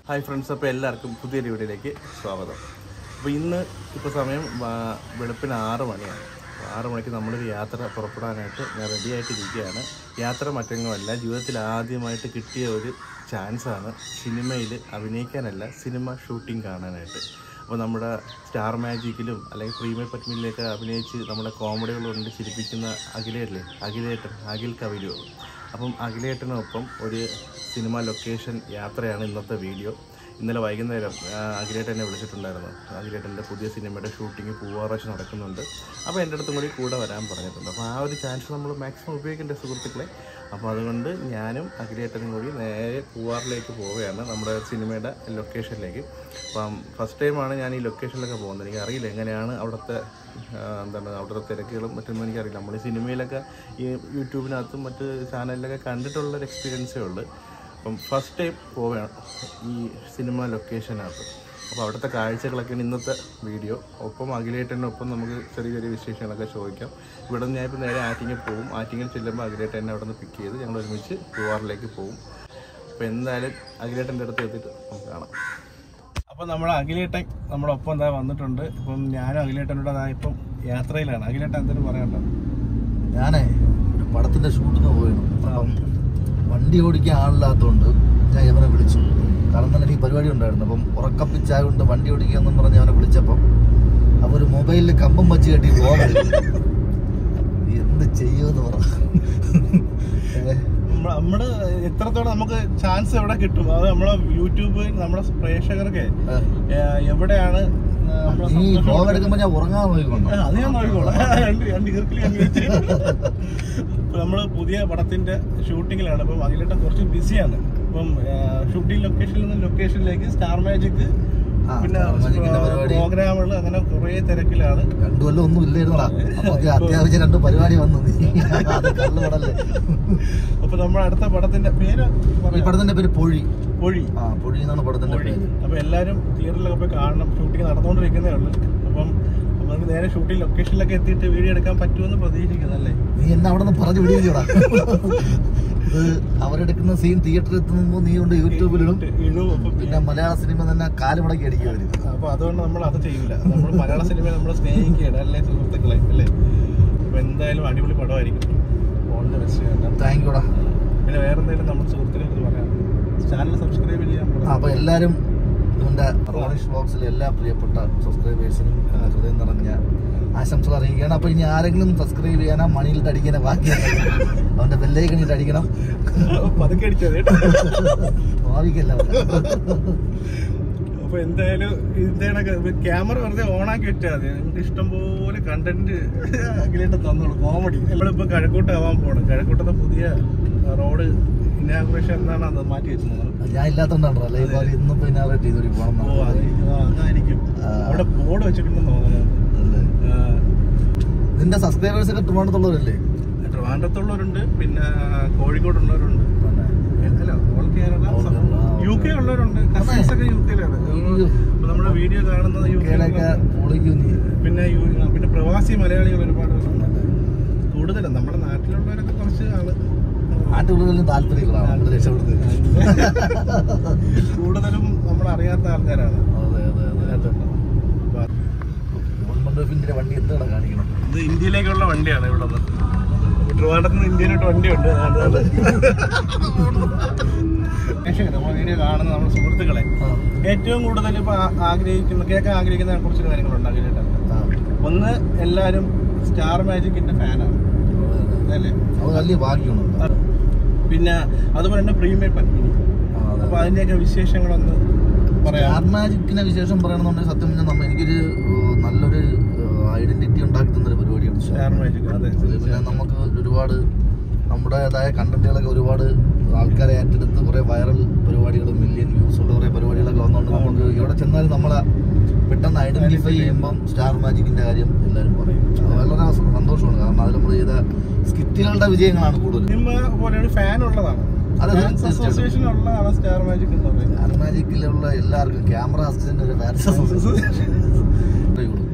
Hi friends അപ്പോൾ എല്ലാവർക്കും പുതിയൊരു വീഡിയോയിലേക്ക് സ്വാഗതം അപ്പോൾ ഇന്ന് ഇപ്പോൾ സമയം ആ, വെളുപ്പിന് ആറ് മണിയാണ് അപ്പോൾ ആറ് മണിക്ക് നമ്മളൊരു യാത്ര പുറപ്പെടാനായിട്ട് ഞാൻ റെഡി ആയിട്ടിരിക്കുകയാണ് യാത്ര മറ്റൊന്നുമല്ല ജീവിതത്തിൽ ആദ്യമായിട്ട് കിട്ടിയ ഒരു ചാൻസാണ് സിനിമയിൽ അഭിനയിക്കാനല്ല സിനിമ ഷൂട്ടിംഗ് കാണാനായിട്ട് അപ്പോൾ നമ്മുടെ സ്റ്റാർ മാജിക്കിലും അല്ലെങ്കിൽ പ്രീമിയർ പത്മിനിലൊക്കെ അഭിനയിച്ച് നമ്മുടെ കോമഡികൾ കൊണ്ട് ചിരിപ്പിക്കുന്ന അഖിലേട്ടല്ലേ അഖിലേട്ടൻ അഖിൽ കവിലു അപ്പം അഖിലേട്ടനൊപ്പം ഒരു സിനിമ ലൊക്കേഷൻ യാത്രയാണ് ഇന്നത്തെ വീഡിയോ ഇന്നലെ വൈകുന്നേരം ആ, അഖിലേട്ടൻ എന്നെ വിളിച്ചിട്ടുണ്ടായിരുന്നു അഖിലേട്ടൻ്റെ പുതിയ സിനിമയുടെ ഷൂട്ടിംഗ് പൂവാറാഴ്ച നടക്കുന്നുണ്ട് അപ്പോൾ എൻ്റെ അടുത്തും കൂടി കൂടെ വരാൻ പറഞ്ഞിട്ടുണ്ട് അപ്പോൾ ആ ഒരു ചാൻസ് നമ്മൾ മാക്സിമം ഉപയോഗിക്കേണ്ട സുഹൃത്തുക്കളെ അപ്പോൾ അതുകൊണ്ട് ഞാനും അഖിലേട്ടനും കൂടി നേരെ പൂവാറിലേക്ക് പോവുകയാണ് നമ്മുടെ സിനിമയുടെ ലൊക്കേഷനിലേക്ക് അപ്പം ഫസ്റ്റ് ടൈമാണ് ഞാൻ ഈ ലൊക്കേഷനിലൊക്കെ പോകുന്നത് എനിക്ക് അറിയില്ല എങ്ങനെയാണ് അവിടുത്തെ ആ, എന്താണ് അവിടുത്തെ തിരക്കുകളും മറ്റൊന്നും എനിക്കറിയില്ല നമ്മൾ ഈ സിനിമയിലൊക്കെ ഈ യൂട്യൂബിനകത്തും മറ്റ് ചാനലിലൊക്കെ കണ്ടിട്ടുള്ളൊരു എക്സ്പീരിയൻസേ ഉള്ളൂ അപ്പം ഫസ്റ്റ് ടൈം പോവുകയാണ് ഈ സിനിമ ലൊക്കേഷനകത്ത് അപ്പോൾ അവിടുത്തെ കാഴ്ചകളൊക്കെയാണ് ഇന്നത്തെ വീഡിയോ ഒപ്പം അഖിലേട്ടനൊപ്പം നമുക്ക് ചെറിയ ചെറിയ വിശേഷങ്ങളൊക്കെ ചോദിക്കാം ഇവിടെ നിന്ന് ഞാനിപ്പോൾ നേരെ ആറ്റിങ്ങിൽ പോകും ആറ്റിങ്ങിൽ ചെല്ലുമ്പോൾ അഖിലേട്ടൻ എന്നെ അവിടെ നിന്ന് പിക്ക് ചെയ്ത് ഞങ്ങൾ ഒരുമിച്ച് പൂവാറിലേക്ക് പോകും അപ്പോൾ എന്തായാലും അഖിലേട്ടൻ്റെ അടുത്ത് എത്തിയിട്ട് നമുക്ക് കാണാം അപ്പോൾ നമ്മുടെ അഖിലേട്ടൻ നമ്മുടെ ഒപ്പം എന്താ വന്നിട്ടുണ്ട് ഇപ്പം ഞാനും അഖിലേട്ടനോട് അതാ ഇപ്പം യാത്രയിലാണ് അഖിലേട്ടൻ എന്തെങ്കിലും പറയണ്ടോ ഞാനേ ഒരു പടത്തിന്റെ ഷൂട്ടിന് പോയിരുന്നു അപ്പം വണ്ടി ഓടിക്കാൻ ആളില്ലാത്തതുകൊണ്ട് ഞാൻ ഇവനെ വിളിച്ചു കാരണം തന്നെ എനിക്ക് പരിപാടി ഉണ്ടായിരുന്നു അപ്പം ഉറക്കപ്പിച്ചായതുകൊണ്ട് വണ്ടി ഓടിക്കാന്നും പറഞ്ഞ് അവനെ വിളിച്ചപ്പം അപ്പൊ ഒരു മൊബൈലിൽ കമ്പം വെച്ച് കെട്ടി പോകണം എന്ത് ചെയ്യുമെന്ന് പറ ഏ, നമ്മ- നമ്മള് എത്രത്തോളം നമുക്ക് ചാൻസ് എവിടെ കിട്ടും അത് നമ്മളെ യൂട്യൂബ് നമ്മുടെ പ്രേക്ഷകർക്ക് ഏ, ഏഹ്, എവിടെയാണ് ഏഹ്, നമ്മളെ നീ സന്തോഷം ബ്ലോഗ് എടുക്കുമ്പോ ഞാൻ ഉറങ്ങാൻ നോക്കിക്കൊണ്ടു ആ, അത് ഞാൻ നോക്കിക്കോളാം രണ്ട് രണ്ട് ഈർക്കിലി അങ്ങ് വെച്ച്. ഇപ്പൊ നമ്മള് പുതിയ പടത്തിന്റെ ഷൂട്ടിങ്ങിലാണ് അപ്പം അതിലിട്ട് കുറച്ച് ബിസിയാണ് ഇപ്പം ഷൂട്ടിംഗ് ലൊക്കേഷനിൽ നിന്ന് ലൊക്കേഷനിലേക്ക് സ്റ്റാർ മാജിക് ആ, പിന്നെ Star Magic ന്റെ പരിപാടി. പ്രോഗ്രാമുകൾ അങ്ങനെ കുറേ തിരക്കിലാണ് രണ്ടു കൊല്ലം ഒന്നും ഇല്ലായിരുന്നടാ അപ്പൊ അത് അത്യാവശ്യം രണ്ട് പരിപാടി വന്നു നീ അത് കള്ളുപടല്ലേ അപ്പൊ നമ്മുടെ അടുത്ത പടത്തിന്റെ പേര് ഈ പറയാം. പടത്തിന്റെ പേര് പൊഴി പൊഴി ആ പൊഴി എന്നാണ് പടത്തിന്റെ പൊഴി പേര് അപ്പൊ എല്ലാരും തിയേറ്ററിലൊക്കെ പോയി കാണണം ഷൂട്ടിംഗ് നടന്നുകൊണ്ടിരിക്കുന്നേ ഉള്ളൂ അപ്പം അപ്പൊ നമുക്ക് നേരെ ഷൂട്ടിംഗ് ലൊക്കേഷനിലൊക്കെ എത്തിയിട്ട് വീഡിയോ എടുക്കാൻ പറ്റുമെന്ന് പ്രതീക്ഷിക്കുന്നു അല്ലേ നീ എന്നെ അവിടെ നിന്ന് പറഞ്ഞു വിടിയില്ലടാ ഇത് അവരെടുക്കുന്ന സീൻ തിയേറ്ററിൽ എത്തുമ്പോ നീ കൊണ്ട് യൂട്യൂബിലിടും ഇടും അപ്പം പിന്നെ മലയാള സിനിമ തന്നെ കാലുമടക്കി അടിക്കും അവര് അപ്പൊ അതുകൊണ്ട് നമ്മൾ അത് ചെയ്യൂല നമ്മൾ മലയാള സിനിമയെ നമ്മൾ സ്നേഹിക്കുകയാണ് അല്ലേ സുഹൃത്തുക്കളെ അല്ലേ അപ്പൊ എന്തായാലും അടിപൊളി പടമായിരിക്കും ഓൾ ദ ബെസ്റ്റ് കേട്ടോ താങ്ക് യൂടാ പിന്നെ വേറെ എന്തെങ്കിലും നമ്മുടെ സുഹൃത്തിനെ കുറിച്ച് പറയാം ചാനൽ സബ്സ്ക്രൈബ് ചെയ്യാൻ ആ, പറയാം. അപ്പൊ എല്ലാരും ഇവന്റെ റോണിഷ് ബോക്സിലെ എല്ലാ പ്രിയപ്പെട്ട സബ്സ്ക്രൈബേഴ്സിനും ഹൃദയം നിറഞ്ഞ ആശംസകൾ അറിയിക്കുകയാണ് അപ്പൊ ഇനി ആരെങ്കിലും സബ്സ്ക്രൈബ് ചെയ്യാനാ മണിയിലിട്ട് അടിക്കാനാ ബാക്കിയാണ് അവന്റെ ബെല്ലൈക്കണിട്ട് അടിക്കണം പതുക്കെ അടിച്ചത് കേട്ടോ ഭാവിക്കല്ല അപ്പൊ എന്തായാലും ഇതിന്റെ ക്യാമറ വെറുതെ ഓണാക്കി വെച്ചാൽ മതി നമുക്ക് ഇഷ്ടംപോലെ കണ്ടന്റ് അഖിലേട്ട് തന്നോളൂ കോമഡി നമ്മളിപ്പോ കഴക്കൂട്ടാവാൻ പോണം കഴക്കൂട്ടത്തെ പുതിയ റോഡ് ഇനാഗുറേഷൻ എന്നാണ് അത് മാറ്റി വെച്ചത് ഞാൻ ഇല്ലാത്തോണ്ടാണ് അല്ലെ ഇപ്പൊ ഇന്നിപ്പോ ഇനാറേറ്റ് ചെയ്തൊരു പോണം ഓ അത് ആ, അതായിരിക്കും ആ. അവിടെ ബോർഡ് വെച്ചിട്ടുണ്ടെന്ന് തോന്നുന്നു ആ, നിന്റെ സബ്സ്ക്രൈബേഴ്സ് ഒക്കെ ട്രിവാണ്ടത്തുള്ളവരല്ലേ ട്രിവാൻഡ്രത്തുള്ളവരുണ്ട് പിന്നെ കോഴിക്കോടുള്ളവരുണ്ട് അല്ല ഓൾ കേരള All Kerala, ആ, യു കെ ഉള്ളവരുണ്ട് കസിൻസ് ഒക്കെ യു കെയിലാണ് അയ്യോ. അപ്പൊ നമ്മുടെ വീഡിയോ കാണുന്നത് യു കേരളൊക്കെ കെയിലുള്ള പൊളിക്കും നീ പിന്നെ യു- ആ, പിന്നെ പ്രവാസി മലയാളികൾ ഒരുപാട് പേരുണ്ട്. കൂടുതലും നമ്മുടെ നാട്ടിലുള്ളവരൊക്കെ കുറച്ച് ആള് നാട്ടുകളിലും താല്പര്യങ്ങളാണ് നമ്മൾ രക്ഷപ്പെടുന്നത് കൂടുതലും നമ്മൾ അറിയാത്ത ആൾക്കാരാണ് അതെ അതെ അതെ ഇതിനകത്തുള്ളത്. അപ്പൊ ഗവൺമെന്റ് ഓഫ് ഇന്ത്യയുടെ വണ്ടി എന്താണ് കാണിക്കണം ഇത് ഇന്ത്യയിലേക്കുള്ള വണ്ടിയാണ് ഇവിടെ നിന്ന് ട്രിവാൻഡ്രത്ത് നിന്ന് ഇന്ത്യയിലോട്ട് വണ്ടിയുണ്ട് അതാണ് അത്. രക്ഷകൻ, നമ്മുടെ വീഡിയോ കാണുന്ന നമ്മുടെ സുഹൃത്തുക്കളെ ആ, ഏറ്റവും കൂടുതൽ ഇപ്പൊ ആ- ആഗ്രഹിക്കുന്ന കേൾക്കാൻ ആഗ്രഹിക്കുന്ന കുറച്ച് കാര്യങ്ങളുണ്ട് അതിലിട്ട് ആ, ഒന്ന് എല്ലാരും സ്റ്റാർ മാജിക്കിന്റെ ഫാനാണ് അതെ, അതെ. അല്ലേ അത് വലിയ ഭാഗ്യമാണ് പിന്നെ അതുപോലെ തന്നെ പ്രീമിയർ പത്മിനി ആ, അതെ. അപ്പൊ അതിന്റെയൊക്കെ വിശേഷങ്ങളൊന്ന് പറയാം സ്റ്റാർ മാജിക്കിനെ വിശേഷം പറയണമെന്നുണ്ടെങ്കിൽ സത്യം പറഞ്ഞാൽ നമ്മ എനിക്കൊരു ഏഹ്, നല്ലൊരു ഐഡന്റിറ്റി ഉണ്ടാക്കി തന്നൊരു പരിപാടിയാണ് സ്റ്റാർ മാജിക് അതെ അത് പിന്നെ നമുക്ക് ഒരുപാട് നമ്മുടേതായ കണ്ടന്റുകളൊക്കെ ഒരുപാട് ആൾക്കാരെ ഏറ്റെടുത്ത് കുറെ വൈറൽ പരിപാടികളും മില്യൺ വ്യൂസ് ഉള്ള കുറെ പരിപാടികളൊക്കെ വന്നുകൊണ്ട് നമുക്ക് എവിടെ ചെന്നാലും നമ്മളെ പെട്ടെന്ന് ഐഡന്റിഫൈ ചെയ്യുമ്പം സ്റ്റാർ മാജിക്കിന്റെ കാര്യം എല്ലാവരും പറയും അത് വളരെ സ- സന്തോഷമാണ് കാരണം അതിൽ നമ്മൾ ചെയ്ത സ്കിറ്റുകളുടെ വിജയങ്ങളാണ് കൂടുതൽ സിനിമ പോലെ ഒരു ഫാൻ ഉള്ളതാണ് അതെ, ഫാൻസ് തീർച്ചയായിട്ടും. അസോസിയേഷൻ ഉള്ളതാണ് സ്റ്റാർ മാജിക് എന്ന് പറയുന്നത് സ്റ്റാർ മാജിക്കിലുള്ള എല്ലാവർക്കും ക്യാമറ അസിസ്റ്റന്റ് ഒരു ഫാൻസ്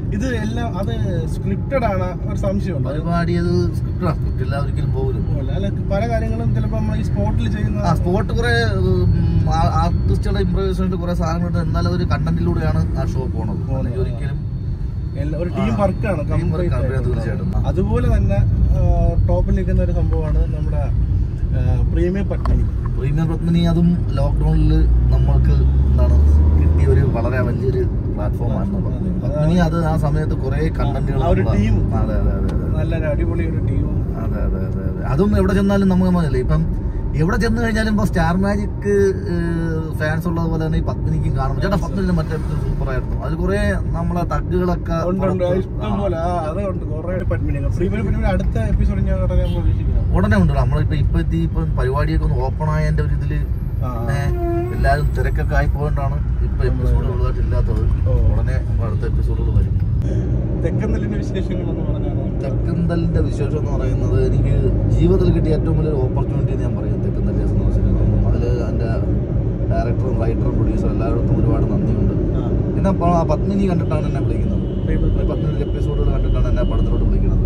ഇത് എല്ലാം അത് സ്ക്രിപ്റ്റഡ് ആണ് ഒരു സംശയമുണ്ട് പരിപാടി അത് സ്ക്രിപ്റ്റ് സ്ക്രിപ്റ്റ് എല്ലാം ഒരിക്കലും പോകില്ല അല്ല പല കാര്യങ്ങളും ചിലപ്പോൾ നമ്മൾ ഈ സ്പോട്ടിൽ ആ ചെയ്യുന്ന സ്പോട്ട് കുറെ ആർട്ടിസ്റ്റുകളുടെ ഇമ്പ്രവൈസേഷൻ്റെ കുറെ സാധനങ്ങളുണ്ട് എന്നാലും അതൊരു കണ്ടന്റിലൂടെയാണ് ആ ഷോ പോണത് അല്ലെങ്കിൽ ഒരിക്കലും എല്ലാ- ഒരു ടീം ആ, വർക്കാണ് team work ആണ്, തീർച്ചയായിട്ടും. അതുപോലെ തന്നെ ടോപ്പിൽ നിൽക്കുന്ന ഒരു സംഭവമാണ് നമ്മുടെ പ്രീമിയം പട്ടിണി പ്രീമിയർ പത്മിനി അതും ലോക്ക്ഡൌണിൽ നമ്മൾക്ക് എന്താണ് കിട്ടിയ ഒരു വളരെ വലിയൊരു പ്ലാറ്റ്ഫോം ആണ് പത്മിനി അത് ആ സമയത്ത് കുറെ കണ്ടന്റുകൾ ആ ഒരു team. അതെ അതെ അതെ അതെ നല്ലൊരു അടിപൊളി ഒരു ടീം അതെ അതെ അതെ അതെ അതും എവിടെ ചെന്നാലും നമുക്ക് മനസ്സിലായി ഇപ്പം എവിടെ ചെന്ന് കഴിഞ്ഞാലും ഇപ്പൊ സ്റ്റാർ മാജിക് ഫാൻസ് ഉള്ളത് പോലെ തന്നെ ഈ പത്മിനിക്കും കാണും ചേട്ടാ പത്മിനിന്റെ മറ്റേ സൂപ്പർ ആയിരുന്നു അതിൽ കുറെ നമ്മളെ തഗ്ഗുകളൊക്കെ ഉണ്ട് ഉണ്ട് പുറത്ത് ഇഷ്ടം ആ. പോലെ ആ അതുണ്ട് കുറെ പത്മിനി പ്രീമിയം പത്മിനി അടുത്ത എപ്പിസോഡ് ഞാൻ ഉടനെ നമ്മൾ പ്രതീക്ഷിക്കുന്നു ഉടനെ ഉണ്ട് നമ്മളിപ്പോ ഇപ്പൊ എത്തി ഇപ്പൊ പരിപാടിയൊക്കെ ഒന്ന് ഓപ്പൺ ആയതിന്റെ ഒരു ഇതില് ആ, ആ. പിന്നെ എല്ലാരും തിരക്കൊക്കെ ആയി പോയിട്ടാണ് ഇപ്പൊ എപ്പിസോഡുകളായിട്ട് ഇല്ലാത്തത് ഓ. ഉടനെ നമ്മുടെ അടുത്ത എപ്പിസോഡുകൾ വരും തെക്കൻ നെല്ലിന്റെ വിശേഷങ്ങൾ എന്ന് പറഞ്ഞാൽ തെക്കന്തലിന്റെ വിശേഷം എന്ന് പറയുന്നത് എനിക്ക് ജീവിതത്തിൽ കിട്ടിയ ഏറ്റവും വലിയൊരു ഓപ്പർച്യൂണിറ്റി എന്ന് ഞാൻ പറയും തെക്കന്തല്ലി എന്ന് വെച്ചിട്ടുണ്ടെങ്കിൽ അതിൽ എൻ്റെ ഡയറക്ടറും റൈറ്ററും പ്രൊഡ്യൂസറും എല്ലായിടത്തും ഒരുപാട് നന്ദിയുണ്ട് പിന്നെ അപ്പോൾ ആ പത്മിനി കണ്ടിട്ടാണ് എന്നെ വിളിക്കുന്നത് ഒരു പത്മിനി എപ്പിസോഡുകൾ കണ്ടിട്ടാണ് എന്നെ ആ പടത്തിലോട്ട് വിളിക്കുന്നത്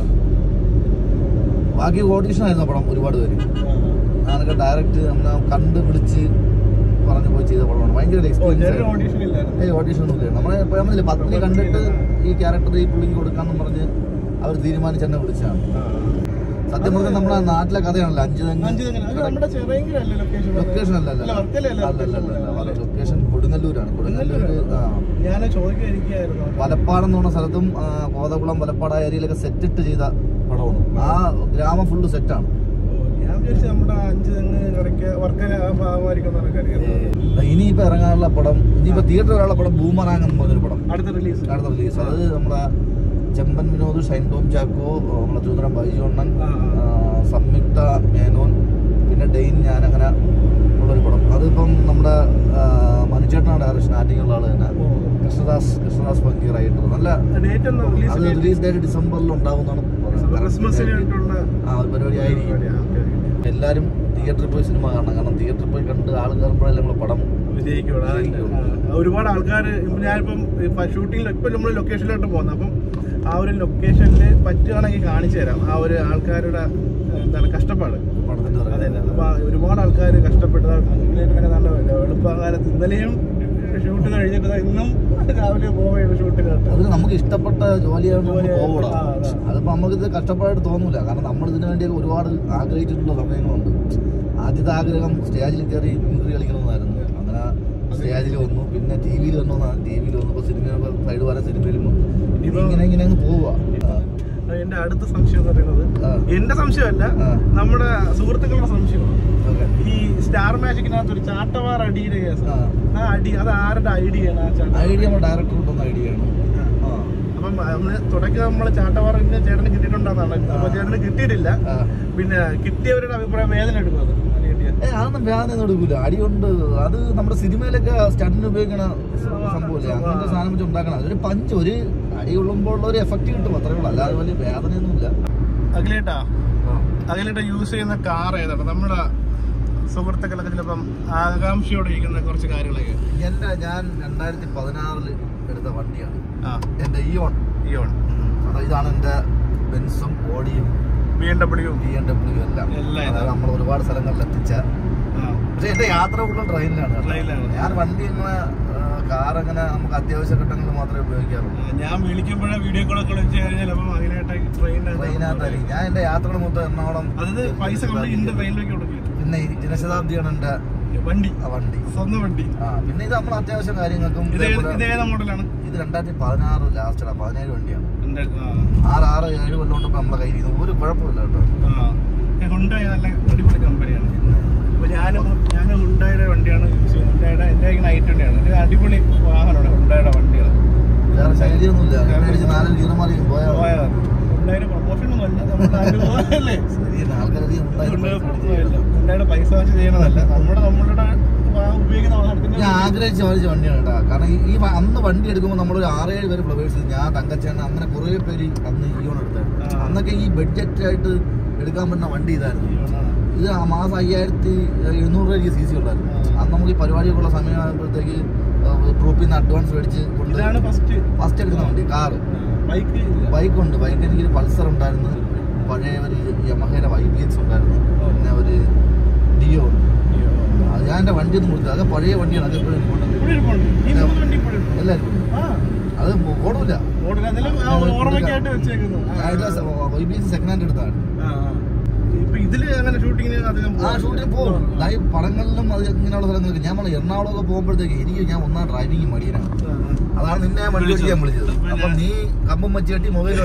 ബാക്കി ഓഡീഷൻ ആയിരുന്നു ആ പടം ഒരുപാട് പേര് അതൊക്കെ ഡയറക്റ്റ് നമ്മളെ കണ്ട് വിളിച്ച് പറഞ്ഞു പോയി ചെയ്ത പടമാണ് ഭയങ്കര എക്സ്പീരിയൻസ് ഓഡീഷൻ ഇല്ലായിരുന്നു ഏയ് ഓഡീഷൻ ഒന്നുമില്ല നമ്മളെ ഇപ്പൊ നമ്മളില്ലേ പത്നി കണ്ടിട്ട് ഈ ക്യാരക്ടർ ഈ പുള്ളിക്ക് കൊടുക്കാന്ന് പറഞ്ഞ് അവർ തീരുമാനിച്ച് എന്നെ വിളിച്ചാണ് സത്യം പറഞ്ഞാൽ നമ്മുടെ നാട്ടിലെ കഥയാണല്ലോ അഞ്ചു അഞ്ച് തെങ്ങ് അത് നമ്മുടെ ചെറിയങ്കിലല്ലേ ലൊക്കേഷൻ ലൊക്കേഷൻ അല്ല അല്ല, വർക്കലയല്ലേ അല്ല ലൊക്കേഷൻ കൊടുങ്ങല്ലൂരാണ് കൊടുങ്ങല്ലൂര് ആ ഞാൻ ചോദിക്കാതിരിക്കായിരുന്നു വലപ്പാട് എന്ന് പറഞ്ഞ സ്ഥലത്തും ആ, കോതകുളം വലപ്പാട് ആ ഏരിയയിലൊക്കെ സെറ്റിട്ട് ചെയ്ത പടമാണ് ആ ഗ്രാമം ഫുള്ള് സെറ്റാണ് ഞാൻ വിചാരിച്ചു നമ്മുടെ അഞ്ച് തെങ്ങ് കടയ്ക്ക് വർക്കല ആ ഭാഗമായിരിക്കും എന്നൊക്കെ അറിയാം ഇനിയിപ്പോ ഇറങ്ങാനുള്ള പടം ഇനിയിപ്പോ തിയേറ്റർ വരാനുള്ള പടം ബൂമറാങ് എന്ന് പറഞ്ഞൊരു പടം അടുത്ത റിലീസ് അടുത്ത റിലീസ് അത് നമ്മുടെ ചെമ്പൻ വിനോദ് ഷൈൻ ടോം ചാക്കോ നമ്മുടെ തിരുവനന്തപുരം ബൈജോണ്ണൻ ആ, ആ, സംയുക്ത മേനോൻ പിന്നെ ഡെയിൻ ഞാൻ അങ്ങനെ ഉള്ളൊരു പടം അതിപ്പം നമ്മുടെ ആ, മനുചേട്ടനാണ് ഡയറക്ഷൻ ആറ്റിങ്ങുള്ള ആള് തന്നെ കൃഷ്ണദാസ് കൃഷ്ണദാസ് പങ്കി റൈറ്റർ നല്ല ഡേറ്റ് ഒന്ന് അത് റിലീസ് റിലീസ് ഡേറ്റ് ഡിസംബറിൽ ഉണ്ടാവുന്നതാണ് ക്രിസ്മസിന് വേണ്ടിയിട്ടുള്ള ആ ഒരു പരിപാടി ആയിരിക്കും പരിപാടി. ആ, ഓക്കേ, ഓക്കേ. എല്ലാവരും തിയേറ്ററിൽ പോയി സിനിമ കാണണം കാരണം തിയേറ്ററിൽ പോയി കണ്ട് ആൾ കയറുമ്പോഴല്ലേ നമ്മൾ പടം വിജയിക്കുള്ളൂ അതിന്റെ, ആ, ഒരുപാട് ആൾക്കാർ ഞാനിപ്പം ഷൂട്ടിംഗ് ഇപ്പം നമ്മൾ ലൊക്കേഷനിലോട്ട് പോകുന്നത് അപ്പം ആ ഒരു ലൊക്കേഷനിൽ പറ്റുകയാണെങ്കിൽ കാണിച്ചു തരാം ആ ഒരു ആൾക്കാരുടെ എന്താണ് കഷ്ടപ്പാട് പടത്തിന്റെ അതെ ഇറങ്ങുന്നത്. അപ്പൊ ഒരുപാട് ആൾക്കാർ കഷ്ടപ്പെട്ടത് അങ്ങനെയൊക്കെ നല്ല എളുപ്പകാലത്ത് ഇന്നലെയും ഷൂട്ട് കഴിഞ്ഞിട്ട് ദാ ഇന്നും രാവിലെ പോവുകയാണ് ഷൂട്ട് കേട്ട് അത് നമുക്ക് ഇഷ്ടപ്പെട്ട ജോലിയാണ് നമ്മൾ ജോലിയായിട്ട് പോകൂടാ ആ, അതാ. അതിപ്പോ നമുക്ക് ഇത് കഷ്ടപ്പാടായിട്ട് തോന്നൂല കാരണം നമ്മൾ ഇതിനു വേണ്ടിയൊക്കെ ഒരുപാട് ആഗ്രഹിച്ചിട്ടുള്ള സമയങ്ങളുണ്ട് ആദ്യത്തെ ആഗ്രഹം സ്റ്റേജിൽ കയറി മിമിക്രി കളിക്കണമെന്നായിരുന്നു അങ്ങനെ സ്റ്റേജിൽ വന്നു പിന്നെ ടി വിയിൽ വന്നു ടി വിയിൽ വന്നു ഇപ്പൊ സിനിമ സൈഡ് വരെ സിനിമയിലും വന്നു ഇനി ഇപ്പൊ- ഇങ്ങനെ ഇങ്ങനെ അങ്ങ് പോവുക എന്റെ അടുത്ത സംശയം എന്ന് പറയുന്നത് ആ. എന്റെ സംശയമല്ല ആ. നമ്മുടെ സുഹൃത്തുക്കളുടെ സംശയമാണ് ഓക്കെ ഈ സ്റ്റാർ മാജിക്കിനകത്ത് ഒരു ചാട്ടവാർ അടിയുടെ കേസ് ആ. ആ അടി അത് ആരുടെ ഐഡിയ ആണ് ആ ചാട്ടവാർ ഐഡിയ നമ്മുടെ ഡയറക്ടർ കൊണ്ടുവന്ന ഐഡിയ ആണ് ആ. അപ്പം അന്ന് തുടക്കം നമ്മളെ ചാട്ടവാറിന്റെ ചേട്ടന് കിട്ടിയിട്ടുണ്ടെന്നാണ് അപ്പൊ ചേട്ടന് കിട്ടിയിട്ടില്ല ആ. പിന്നെ കിട്ടിയവരുടെ അഭിപ്രായം വേദന എടുക്കുന്നത് അടി കിട്ടിയ ഏ അതൊന്നും വേദന എടുക്കൂല അടി കൊണ്ട് അത് നമ്മുടെ സിനിമയിലൊക്കെ സ്റ്റണ്ടിന് ഉപയോഗിക്കണ സംഭവമില്ലേ അങ്ങനത്തെ സാധനം വെച്ച് ഉണ്ടാക്കണം അതൊരു പഞ്ച് ഒരു അടി കൊള്ളുമ്പോൾ ഉള്ള ഒരു എഫക്റ്റ് കിട്ടും അത്രേ ഉള്ളൂ അല്ലാതെ വലിയ വേദനയൊന്നുമില്ല അഖിലേട്ടാ അഖിലേട്ട യൂസ് ചെയ്യുന്ന കാർ ഏതാണ് നമ്മുടെ സുഹൃത്തുക്കളൊക്കെ ചിലപ്പം ആകാംക്ഷയോടെ ഇരിക്കുന്ന കുറച്ച് കാര്യങ്ങളൊക്കെ എന്റെ ഞാൻ രണ്ടായിരത്തി പതിനാറില് എടുത്ത വണ്ടിയാണ് ആ എന്റെ ഇയോൺ ഇയോൺ അതായത് ഇതാണ് എന്റെ ബെൻസും ഓടിയും B M W B M W എല്ലാം എല്ലാം ഇതാ. അതായത് നമ്മൾ ഒരുപാട് സ്ഥലങ്ങളിൽ എത്തിച്ച ആ പക്ഷെ എന്റെ യാത്ര കൂടുതൽ ട്രെയിനിലാണ് കേട്ടോ. ട്രെയിനിലാണ്. ഞാൻ വണ്ടി ഇങ്ങനെ കാർ അങ്ങനെ നമുക്ക് അത്യാവശ്യ ഘട്ടങ്ങളിൽ മാത്രമേ ഉപയോഗിക്കാറുള്ളൂ ഞാൻ വിളിക്കുമ്പോഴേ വീഡിയോ കോളൊക്കെ വിളിച്ചു കഴിഞ്ഞാൽ അപ്പം അഖിലേട്ട ട്രെയിനകത്ത് ട്രെയിനകത്തായിരിക്കും ഞാൻ എന്റെ യാത്രകൾ മൊത്തം എറണാകുളം അതായത് പൈസ കംപ്ലീറ്റ് ഇന്റെ ട്രെയിനിലേക്ക് കൊടുക്കുക പിന്നെ ഈ ജനശതാബ്ദിയാണ് എന്റെ വണ്ടി ആ വണ്ടി സ്വന്തം വണ്ടി ആ പിന്നെ ഇത് നമ്മൾ അത്യാവശ്യം കാര്യങ്ങൾക്കും ഇത് ഏത് ഇതേപോലെ- ഇത് ഏതാ മോഡലാണ് ഇത് രണ്ടായിരത്തി പതിനാറ് ലാസ്റ്റാണ് പതിനേഴ് വണ്ടിയാണ് എന്റെ ആ ആറ് ആറ് ഏഴ് കൊല്ലം കൊണ്ട് നമ്മളെ കയ്യിൽ ഇത് ഒരു കുഴപ്പമില്ല കേട്ടോ ആ ഹുണ്ടായി നല്ല അടിപൊളി കമ്പനിയാണ് അപ്പോൾ ഞാനും ഞാൻ ഹുണ്ടായുടെ വണ്ടിയാണ് യൂസ് ചെയ്യുന്നത് ഹുണ്ടായുടെ എൻ്റെ കയ്യിൽ നൈറ്റ് വണ്ടിയാണ് ഒരു അടിപൊളി വാഹനമാണ് ഹുണ്ടായുടെ വണ്ടികൾ വേറെ ശൈലിയൊന്നുമില്ല അടിച്ച് നാല് ഗീറമാറി പോയാൽ ഹുണ്ടായുടെ പ്രൊമോഷൻ ഒന്നും അല്ല നമ്മുടെ അനുഭവമല്ലേ ആൾക്കാരധികം ഉണ്ടായിരുന്നു ഹുണ്ടായുടെ പൈസ പ്രൊമോഷൻ കൊടുത്ത് അല്ല. ഹുണ്ടായുടെ പൈസ വെച്ച് ചെയ്യണതല്ല നമ്മുടെ നമ്മളുടെ വാ- ഉപയോഗിക്കുന്ന വാഹനത്തിന്റെ ഞാൻ ആഗ്രഹിച്ച വാങ്ങിച്ച വണ്ടിയാണ് കേട്ടോ കാരണം ഈ- ഈ വ- അന്ന് വണ്ടി എടുക്കുമ്പോൾ നമ്മളൊരു ആറേഴ് പേര് ഫ്ലവേഴ്സ് ഞാൻ തങ്കച്ചേന അങ്ങനെ കുറേ പേര് അന്ന് ഇയോൺ എടുത്തായിരുന്നു ആ. അന്നൊക്കെ ഈ ബഡ്ജറ്റ് ആയിട്ട് എടുക്കാൻ പറ്റുന്ന വണ്ടി ഇതായിരുന്നു ഇത് ആ മാസം അയ്യായിരത്തി എഴുന്നൂറ് രൂപയ്ക്ക് സി സി ഉള്ളായിരുന്നു ആ. അന്ന് നമുക്ക് ഈ പരിപാടിയൊക്കെ ഉള്ള സമയമാകുമ്പോഴത്തേക്ക് ഗ്രൂപ്പിൽ നിന്ന് അഡ്വാൻസ് മേടിച്ച് കൊണ്ട് ഇതാണ് ഫസ്റ്റ് ഫസ്റ്റ് എടുക്കുന്ന വണ്ടി കാറ് ബൈക്ക് ബൈക്കുണ്ട് ബൈക്ക് എനിക്കൊരു പൾസർ ഉണ്ടായിരുന്നു പഴയ ഒരു യമഹയുടെ വൈ ബി എക്സ് ഉണ്ടായിരുന്നു പിന്നെ ഒരു ഡിയോ ഉണ്ട് അത് ഞാൻ എൻ്റെ വണ്ടി ഒന്നും കൊടുത്തില്ല അത് പഴയ വണ്ടിയാണ് അത് എപ്പോഴും കൊണ്ടുവന്നത് ഇവിടെ ഇരിപ്പുണ്ട് ഈ മൂന്ന് വണ്ടി ഇവിടെ ഉണ്ട്. എല്ലാവരും ഉണ്ട്. ആ അത് ഓടില്ല ഓടില്ല അതിലും ആ ഓർമ്മയ്ക്കായിട്ട് വെച്ചേക്കുന്നു ആ, Y B X second hand എടുത്താണ് ആ, ആ. ഇപ്പൊ ഇതില് അങ്ങനെ ഷൂട്ടിങ്ങിന് അധികം ആ ഷൂട്ടിന് പോകും ഈ പടങ്ങളിലും അത് ഇങ്ങനെയുള്ള സ്ഥലങ്ങളൊക്കെ ഞാൻ പറഞ്ഞു എറണാകുളമൊക്കെ പോകുമ്പോഴത്തേക്ക് എനിക്ക് ഞാൻ ഒന്നാം ഡ്രൈവിംഗ് മടിയനാണ് അതാണ് നിന്നെ ഞാൻ വണ്ടി ഓടിക്കാൻ വിളിച്ചത് അപ്പൊ നീ കമ്പം വെച്ച് കെട്ടി മൊബൈൽ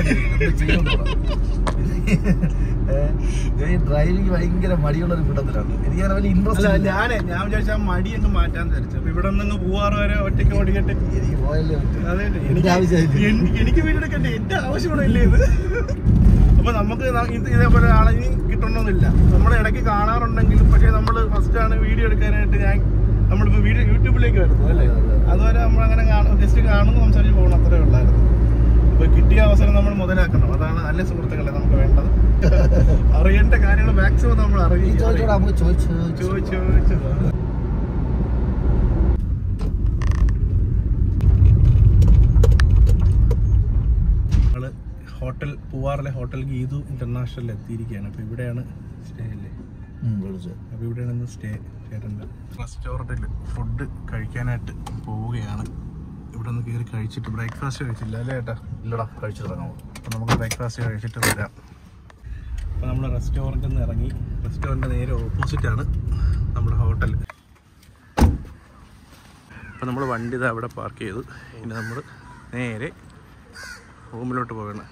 ഈ ഡ്രൈവിംഗ് ഭയങ്കര മടിയുള്ള ഒരു കൂട്ടത്തിലാണ് എനിക്ക് അങ്ങനെ വലിയ അല്ല ഇൻട്രസ്റ്റ് ഇല്ല ഞാനേ ഞാൻ വിചാരിച്ച ആ മടി അങ്ങ് മാറ്റാൻ ധരിച്ചു അപ്പൊ ഇവിടെ നിന്ന് പൂവാറ് വരെ ഒറ്റയ്ക്ക് ഓടിക്കട്ടെ എനിക്ക് പോയല്ലേ പറ്റൂ. അതെ എനിക്ക് എനിക്ക് ആവശ്യമായില്ല. എനിക്ക് എനിക്ക് വീടെടുക്കണ്ടേ എന്റെ ആവശ്യമാണ് ഇല്ലേ ഇത് അപ്പൊ നമുക്ക് ന- ഇത് ഇതേപോലെ ആളെ ഇനി കിട്ടണമെന്നില്ല നമ്മൾ ഇടയ്ക്ക് കാണാറുണ്ടെങ്കിലും പക്ഷേ നമ്മൾ ഫസ്റ്റ് ആണ് വീഡിയോ എടുക്കാനായിട്ട് ഞാൻ നമ്മളിപ്പോ വീഡിയോ യൂട്യൂബിലേക്ക് വരുന്നത് അല്ലേ അതെ, അതെ. അതുവരെ നമ്മൾ അങ്ങനെ ജസ്റ്റ് കാണുന്നു സംസാരിച്ച് പോകണം അത്രേ ഉള്ളായിരുന്നു അപ്പൊ കിട്ടിയ അവസരം നമ്മൾ മുതലാക്കണം അതാണ് നല്ല സുഹൃത്തുക്കളെ നമുക്ക് വേണ്ടത് അറിയേണ്ട കാര്യങ്ങൾ മാക്സിമം നമ്മൾ ഈ അറിയും ചോദിച്ചോടാ നമുക്ക് ചോദിച്ചു ചോദിച്ചു ചോദിച്ചു നമ്മള് ഹോട്ടൽ പൂവാറിലെ ഹോട്ടൽ ഗീതു ഇന്റർനാഷണലിൽ എത്തിയിരിക്കുകയാണ് അപ്പോൾ ഇവിടെയാണ് സ്റ്റേ അല്ലേ ഉം, വിളിച്ചു അപ്പോൾ ഇവിടെയാണ് ഇന്ന് സ്റ്റേ ചേട്ടൻ്റെ റെസ്റ്റോറൻറ്റിൽ ഫുഡ് കഴിക്കാനായിട്ട് പോവുകയാണ് ഇവിടെ നിന്ന് കയറി കഴിച്ചിട്ട് ബ്രേക്ക്ഫാസ്റ്റ് കഴിച്ചില്ല അല്ലേ ചേട്ടാ ഇല്ലടാ കഴിച്ചു തുടങ്ങാമോ അപ്പോൾ നമുക്ക് ബ്രേക്ക്ഫാസ്റ്റ് കഴിച്ചിട്ട് വരാം അപ്പോൾ നമ്മൾ റെസ്റ്റോറൻറ്റിൽ നിന്ന് ഇറങ്ങി റെസ്റ്റോറൻറ്റ് നേരെ ഓപ്പോസിറ്റാണ് നമ്മുടെ ഹോട്ടൽ അപ്പോൾ നമ്മൾ വണ്ടി ഇതാ അവിടെ പാർക്ക് ചെയ്തു ഇനി നമ്മൾ നേരെ റൂമിലോട്ട് പോകണം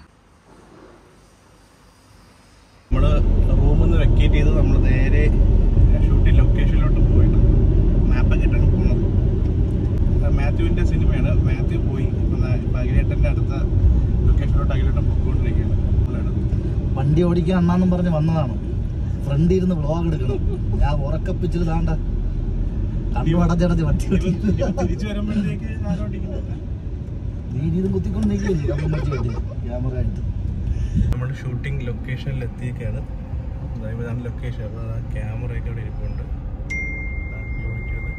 നമ്മൾ റൂമിൽ നിന്ന് വെക്കേറ്റ് ചെയ്ത് നമ്മൾ നേരെ ഷൂട്ടിംഗ് ലൊക്കേഷനിലോട്ട് പോയിട്ട് മാപ്പൊക്കെ ഇട്ടാണ് പോകുന്നത് മാത്യുവിൻ്റെ സിനിമയാണ് മാത്യു പോയി ഇപ്പം അഖിലേട്ടൻ്റെ അടുത്ത ലൊക്കേഷനിലോട്ട് അഖിലേട്ടൻ പൊയ്ക്കൊണ്ടിരിക്കുകയാണ് നമ്മളടുത്ത് വണ്ടി ഓടിക്കാൻ അണ്ണാന്നും പറഞ്ഞ് വന്നതാണ് ഫ്രണ്ട് ഇരുന്ന് വ്ളോഗ് എടുക്കണം ഞാൻ ഉറക്കപ്പിച്ചിട്ട് താണ്ട കണ്ടു അടച്ചടച്ച് വണ്ടി ഓടി തിരിച്ചു വരുമ്പോഴത്തേക്ക് നാലോട്ടിക്കുന്നില്ല നീ ഇതും കുത്തിക്കൊണ്ട് നിൽക്കില്ലേ കമ്പം വെച്ച് കെട്ടി ക്യാമറ ആയിട്ട് നമ്മൾ ഷൂട്ടിംഗ് ലൊക്കേഷനിൽ എത്തിയൊക്കെയാണ് അതായത് ഇതാണ് ലൊക്കേഷൻ അപ്പോൾ ആ ക്യാമറയൊക്കെ ഇവിടെ ഇരിപ്പുണ്ട് ആ, യൂണിറ്റുകൾ.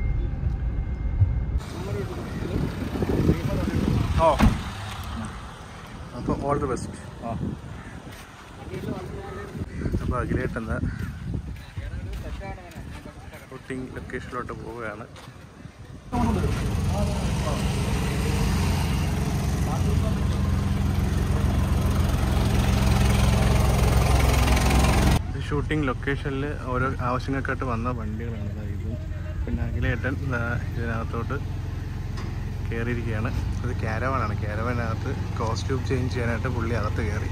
ഓ അപ്പോൾ ഓൾ ദി ബെസ്റ്റ് അപ്പോൾ അഖിലേട്ടെന്ന ഷൂട്ടിംഗ് ലൊക്കേഷനിലോട്ട് പോവുകയാണ് ഷൂട്ടിംഗ് ലൊക്കേഷനിൽ ഓരോ ആവശ്യങ്ങൾക്കായിട്ട് വന്ന വണ്ടികളാണ് ഇതാ ഇതും പിന്നെ അഖിലേട്ടൻ ദാ ഇതിനകത്തോട്ട് കയറിയിരിക്കുകയാണ് ഇത് ക്യാരവാനാണ് ക്യാരവാനകത്ത് കോസ്റ്റ്യൂം ചേഞ്ച് ചെയ്യാനായിട്ട് പുള്ളി അകത്ത് കയറി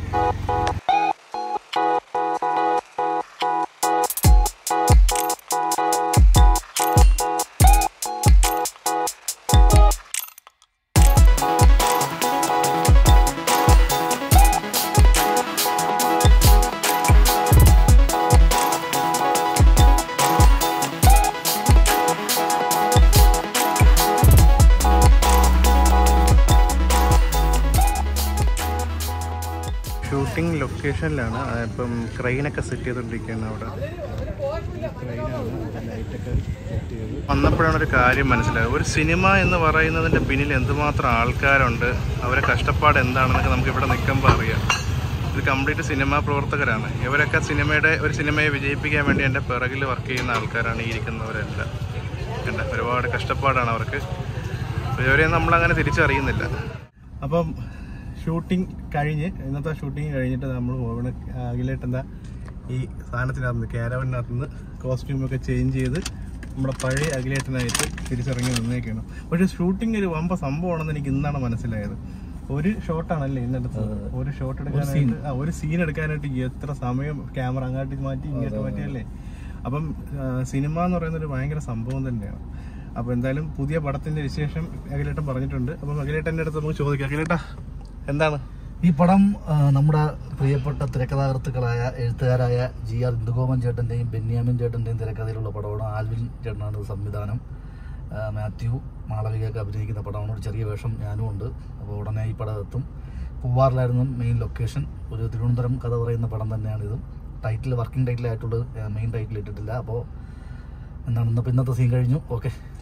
ഷൂട്ടിംഗ് ലൊക്കേഷനിലാണ് ആ, ഇപ്പം ക്രെയിനൊക്കെ സെറ്റ് ചെയ്തുകൊണ്ടിരിക്കുകയാണ് അവിടെ ക്രെയിനാണ് ലൈറ്റൊക്കെ സെറ്റ് ചെയ്ത് വന്നപ്പോഴാണ് ഒരു കാര്യം മനസ്സിലായത് ഒരു സിനിമ എന്ന് പറയുന്നതിൻ്റെ പിന്നിൽ എന്തുമാത്രം ആൾക്കാരുണ്ട് അവരെ കഷ്ടപ്പാട് എന്താണെന്നൊക്കെ നമുക്ക് ഇവിടെ നിൽക്കുമ്പോൾ അറിയാം ഇത് കംപ്ലീറ്റ് സിനിമാ പ്രവർത്തകരാണ് ഇവരൊക്കെ സിനിമയുടെ ഒരു സിനിമയെ വിജയിപ്പിക്കാൻ വേണ്ടി എൻ്റെ പിറകിൽ വർക്ക് ചെയ്യുന്ന ആൾക്കാരാണ് ഈ ഇരിക്കുന്നവരെല്ലാം കണ്ട ഒരുപാട് കഷ്ടപ്പാടാണ് അവർക്ക് ഇവരെ നമ്മളങ്ങനെ തിരിച്ചറിയുന്നില്ല അപ്പം ഷൂട്ടിംഗ് കഴിഞ്ഞ് ഇന്നത്തെ ഷൂട്ടിംഗ് കഴിഞ്ഞിട്ട് നമ്മൾ പോകണ അഖിലേട്ട് എന്താ ഈ സാധനത്തിനകത്ത് ക്യാരവനകത്ത് നിന്ന് കോസ്റ്റ്യൂമൊക്കെ ചേഞ്ച് ചെയ്ത് നമ്മുടെ പഴയ അഖിലേട്ടനായിട്ട് തിരിച്ചിറങ്ങി നിന്നേക്കാണ് പക്ഷേ ഷൂട്ടിംഗ് ഒരു വമ്പ സംഭവമാണെന്ന് എനിക്ക് ഇന്നാണ് മനസ്സിലായത് ഒരു ഷോട്ടാണല്ലേ ഇന്നെടുത്തത് ഒരു ഷോട്ട് എടുക്കാനായിട്ട് ആ ഒരു സീൻ എടുക്കാനായിട്ട് എത്ര സമയം ക്യാമറ അങ്ങോട്ട് മാറ്റി ഇങ്ങോട്ട് മാറ്റിയല്ലേ അപ്പം ആ, സിനിമ എന്ന് പറയുന്നത് ഒരു ഭയങ്കര സംഭവം തന്നെയാണ് അപ്പോൾ എന്തായാലും പുതിയ പടത്തിന്റെ വിശേഷം അഖിലേട്ടൻ പറഞ്ഞിട്ടുണ്ട് അപ്പം അഖിലേട്ടൻ്റെ അടുത്ത് നമുക്ക് ചോദിക്കാം അഖിലേട്ടാ എന്താണ് ഈ പടം ആ, നമ്മുടെ പ്രിയപ്പെട്ട തിരക്കഥാകൃത്തുക്കളായ എഴുത്തുകാരായ ജി ആർ ഇന്ദുഗോപൻ ചേട്ടന്റെയും ബെന്യാമിൻ ചേട്ടന്റെയും തിരക്കഥയിലുള്ള പടമാണ് ആൽവിൻ ചേട്ടനാണ് ഇത് സംവിധാനം ആ, മാത്യു മാളവികയൊക്കെ അഭിനയിക്കുന്ന പടമാണ് ഒരു ചെറിയ വേഷം ഞാനും ഉണ്ട് അപ്പോൾ ഉടനെ ഈ പടം എത്തും പൂവാറിലായിരുന്നു മെയിൻ ലൊക്കേഷൻ ഒരു തിരുവനന്തപുരം കഥ പറയുന്ന പടം തന്നെയാണ് ഇതും ടൈറ്റിൽ വർക്കിംഗ് ടൈറ്റിലായിട്ടുള്ളത് മെയിൻ ടൈറ്റിൽ ഇട്ടിട്ടില്ല അപ്പോൾ എന്താണ് ഇന്നിപ്പോൾ ഇന്നത്തെ സീൻ കഴിഞ്ഞു ഓക്കെ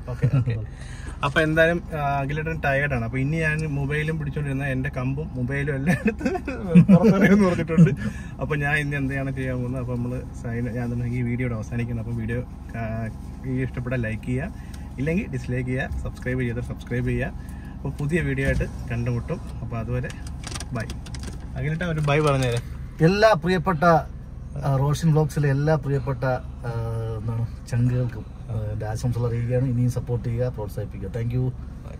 ഓക്കെ ഓക്കെ അപ്പൊ എന്തായാലും അഖിലേട്ടൻ ടയേർഡാണ് അപ്പൊ ഇനി ഞാൻ മൊബൈലും പിടിച്ചോണ്ടിരുന്ന എന്റെ കമ്പും മൊബൈലും എല്ലാം എടുത്ത് പുറത്തിറങ്ങുമെന്ന് പറഞ്ഞിട്ടുണ്ട് അപ്പൊ ഞാൻ ഇന്ന് എന്താണ് ചെയ്യാൻ പോകുന്നത് അപ്പൊ നമ്മള് സൈൻ ഞാൻ തന്നെ ഈ വീഡിയോയുടെ അവസാനിക്കുന്നത് അപ്പൊ വീഡിയോ വീഡിയോ ഇഷ്ടപ്പെട്ടാൽ ലൈക്ക് ചെയ്യുക ഇല്ലെങ്കിൽ ഡിസ്ലൈക്ക് ചെയ്യുക സബ്സ്ക്രൈബ് ചെയ്ത് സബ്സ്ക്രൈബ് ചെയ്യുക അപ്പോൾ പുതിയ വീഡിയോ ആയിട്ട് കണ്ടുമുട്ടും അപ്പോൾ അതുവരെ ബൈ അഖിലേട്ടൻ ഒരു ബൈ പറഞ്ഞേരെ എല്ലാ പ്രിയപ്പെട്ട ആ, റോഷൻ ബ്ലോഗ്സിലെ എല്ലാ പ്രിയപ്പെട്ട ആ, എന്താണ് ചങ്കുകൾക്കും ആ, എൻ്റെ ആശംസകൾ അറിയിക്കുകയാണ് ഇനിയും സപ്പോർട്ട് ചെയ്യുക പ്രോത്സാഹിപ്പിക്കുക താങ്ക് യു